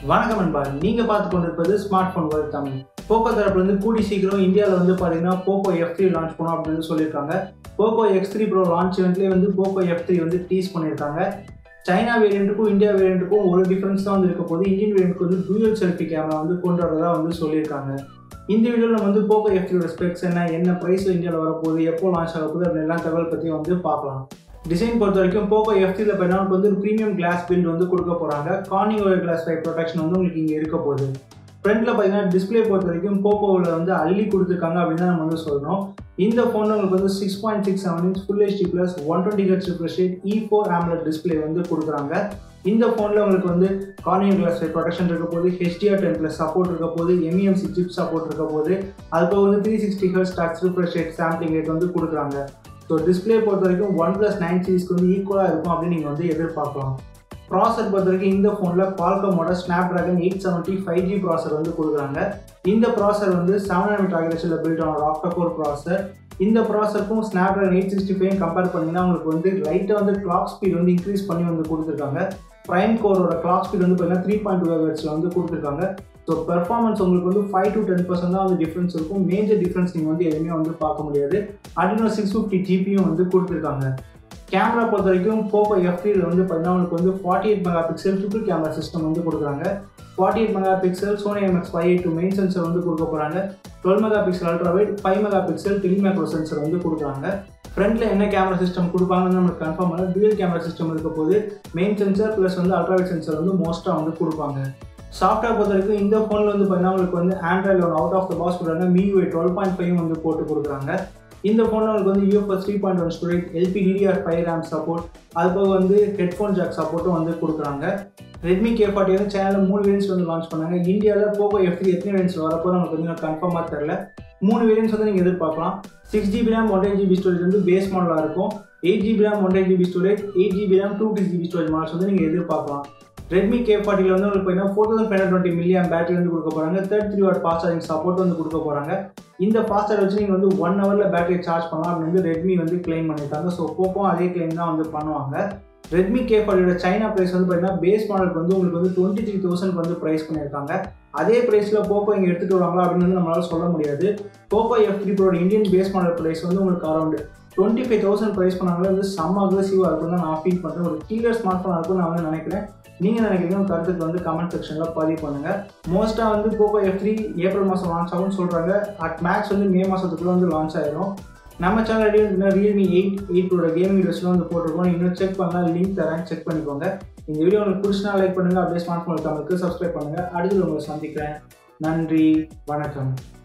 வணக்கம் நண்பா நீங்க பார்த்து கொண்டிருப்பது smart phone world Tamil Poco தரப்புல இருந்து கூடி சீக்கிரம் இந்தியாவில் வந்து பார்த்தீங்கன்னா போக்கோ எஃப் த்ரீ லான்ச் பண்ணோம் அப்படின்னு சொல்லியிருக்காங்க Poco X three Pro launch இவெண்ட்லேயே வந்து போக்கோ எஃப் த்ரீ வந்து டீஸ் பண்ணியிருக்காங்க சைனா வேரியண்ட்டுக்கும் இந்தியா வேரியண்ட்டுக்கும் ஒரு டிஃப்ரென்ஸ் தான் வந்து இருக்க போது இந்தியன் வேரியண்ட்டுக்கு வந்து டூயல் செல்ஃபி கேமரா வந்து கொண்டு வரதா வந்து சொல்லியிருக்காங்க இந்த வீடியோவில் நம்ம வந்து போக்கோ எஃப் த்ரீயோட ஸ்பெக்ஸ் என்ன என்ன ப்ரைஸில் இந்தியாவில் வரப்போகுது எப்போ லான்ச் ஆக போகுது அப்படின்னு எல்லா தகவல் பற்றி வந்து பார்க்கலாம் டிசைன் பொறுத்த வரைக்கும் போக்கோ எஃப் த்ரீல பார்த்தீங்கன்னா வந்து ஒரு ப்ரீமியம் கிளாஸ் பில்ட் வந்து கொடுக்க போகிறாங்க கார்னிங் ஒரு கிளாஸ் ஃபைவ் ப்ரொடெக்ஷன் வந்து உங்களுக்கு இங்கே இருக்க போகுது ஃப்ரண்ட்டில் பார்த்தீங்கன்னா டிஸ்பிளே பொறுத்த வரைக்கும் போக்கோவில் வந்து அள்ளி கொடுத்துருக்காங்க அப்படின்னு தான் நம்ம வந்து சொல்லணும் இந்த ஃபோனில் உங்களுக்கு வந்து six point six seven inch full HD plus one twenty H refresh E four AMOLED display வந்து கொடுக்குறாங்க இந்த ஃபோனில் உங்களுக்கு வந்து கார்னிங் கிளாஸ் ப்ரொடெக்ஷன் இருக்க போது ஹெச்டிஆர் டென் ப்ளஸ் சப்போர்ட் இருக்க போது எம்இஎம்சி சிப் சப்போர்ட் இருக்க போது அது போக வந்து three sixty hertz touch refresh rate sampling rate வந்து கொடுக்குறாங்க ஸோ டிஸ்பிளே பொறுத்த வரைக்கும் ஒன் ப்ளஸ் நைன் சீரிஸ்க்கு வந்து ஈக்குவலாக இருக்கும் அப்படின்னு நீங்கள் வந்து எதிர்பார்க்கலாம் ப்ராசர் பொறுத்த வரைக்கும் இந்த ஃபோனில் குவால்கமோட Snapdragon eight seventy five G processor வந்து கொடுக்குறாங்க இந்த ப்ராசர் வந்து செவன் எம்எட் ஆகிரேஷனில் பில்ட் ஆன ஆக்டோகோர் ப்ராசர் இந்த ப்ராசருக்கும் Snapdragon eight sixty five compare பண்ணிங்கன்னா உங்களுக்கு வந்து லைட்டாக வந்து கிளாக் ஸ்பீட் வந்து இன்க்ரீஸ் பண்ணி வந்து கொடுத்துருக்காங்க ப்ரைம் கோரோட கிளாக் ஸ்பீட் வந்து பார்த்தீங்கன்னா த்ரீ பாயிண்ட் டூ ஹெட்ஸில் வந்து கொடுத்துருக்காங்க ஸோ பெர்ஃபார்மன்ஸ் உங்களுக்கு வந்து ஃபைவ் டு டென் பர்சன்ட் தான் வந்து டிஃப்ரென்ஸ் இருக்கும் மேஜர் டிஃப்ரென்ஸ் நீங்கள் வந்து எதுவுமே வந்து பார்க்க முடியாது அடினோ சிக்ஸ் ஃபிஃப்டி ஜிபியும் வந்து கொடுத்துருக்காங்க கேமரா பொறுத்த வரைக்கும் போக்கோ எஃப்டியில் வந்து பார்த்தீங்கன்னா உங்களுக்கு வந்து forty eight mega pixel triple camera system வந்து கொடுக்குறாங்க forty eight mega pixel Sony MX five eight two main sensor வந்து கொடுக்க போகிறாங்க dual mega pixel ultra wide five mega pixel tele macro sensor வந்து கொடுக்குறாங்க ஃப்ரண்ட்டில் என்ன கேமரா சிஸ்டம் கொடுப்பாங்கன்னு நம்மளுக்கு கன்ஃபார்ம் பண்ணல டுவல் கேமரா சிஸ்டம் இருக்க போது மெயின் சென்சர் ப்ளஸ் வந்து அல்ட்ரா வைட் சென்சர் வந்து மோஸ்ட்டாக வந்து கொடுப்பாங்க சாஃப்ட்வேர் பொறுத்த வரைக்கும் இந்த ஃபோனில் வந்து பார்த்தீங்கன்னா உங்களுக்கு வந்து Android one out of the box கொடுக்குறாங்க மியூஐ டுவெல் பாயிண்ட் ஃபைவ் வந்து போட்டு கொடுக்குறாங்க இந்த ஃபோனில் உங்களுக்கு வந்து UFS three point one storage LP DDR five RAM support அது போக வந்து ஹெட்ஃபோன் ஜாக் சப்போர்ட்டும் வந்து கொடுக்குறாங்க ரெட்மி கே ஃபார்ட்டி வந்து சேனலில் மூணு வேரியன்ஸ் வந்து லான்ச் பண்ணாங்க இந்தியாவில் போகோ எஃப் த்ரீ எத்தனை வேரியன்ஸ் வரப்போ நமக்கு வந்து கன்ஃபார்மாக தெரில மூணு வேரியன்ஸ் வந்து நீங்கள் எதிர்பார்க்கலாம் six GB RAM one GB storage வந்து பேஸ் மாடலாக இருக்கும் eight GB RAM one GB storage eight GB RAM two T GB storage models வந்து நீங்கள் எதிர்பார்க்கலாம் ரெட்மி கே ஃபார்ட்டியில் வந்து உங்களுக்கு பார்த்தீங்கன்னா ஃபோர் தௌசண்ட் ஃபைவ் டுவெண்ட்டி மில்லியம் பேட்டரி வந்து கொடுக்க போகிறாங்க third three watt fast charging support வந்து கொடுக்க போகிறாங்க இந்த ஃபாஸ்ட் சார்ஜ் வச்சு நீங்கள் வந்து ஒன் ஹவரில் பேட்டரி சார்ஜ் பண்ணலாம் அப்படின்னு வந்து ரெட்மி வந்து கிளைம் பண்ணியிருக்காங்க ஸோ போக்கோ அதே கிளைம் தான் வந்து பண்ணுவாங்க ரெட்மி கே ஃபார்ட்டியோட சைனா ப்ரைஸ் வந்து பார்த்தீங்கன்னா பேஸ் மாடலுக்கு வந்து உங்களுக்கு வந்து டுவெண்ட்டி த்ரீ தௌசண்ட் வந்து ப்ரைஸ் பண்ணியிருக்காங்க அதே ப்ரைஸில் போக்கோ இங்கே எடுத்துகிட்டு வருவாங்களா அப்படின்னு வந்து நம்மளால் சொல்ல முடியாது போக்கோ எஃப் த்ரீ ப்ரோட இந்தியன் பேஸ் மாடல் ப்ரைஸ் வந்து உங்களுக்கு around twenty five thousand price பண்ணாங்களே வந்து செம்ம அக்ரெசிவாக இருக்கும் தான் நான் ஃபீல் பண்ணுறேன் ஒரு கிளியர் ஸ்மார்ட் ஃபோனாக இருக்கும்னு நான் வந்து நினைக்கிறேன் நீங்கள் நினைக்கிறீங்க உங்கள் கருத்துக்கு வந்து கமெண்ட் செக்ஷனில் பதிவு பண்ணுங்கள் மோஸ்ட்டாக வந்து போக்கோ எஃப் த்ரீ ஏப்ரல் மாதம் லான்ச் ஆகும்னு சொல்கிறாங்க அட் மேக்ஸ் வந்து மே மாதத்துக்குள்ளே வந்து லான்ச் ஆயிரும் நம்ம சேனல் இன்னும் ரியல்மி எயிட் எயிட்டோட கேமிங் வீடியோஸ்லாம் வந்து போட்டிருக்கோம் இன்னும் செக் பண்ணலாம் லிங்க் தரேன் செக் பண்ணிக்கோங்க இந்த வீடியோ உங்களுக்கு பிடிச்சினா லைக் பண்ணுங்கள் அப்படியே ஸ்மார்ட் ஃபோன் தமிழுக்கு சப்ஸ்கிரைப் பண்ணுங்கள் அடுத்து உங்களை சந்திக்கிறேன் நன்றி வணக்கம்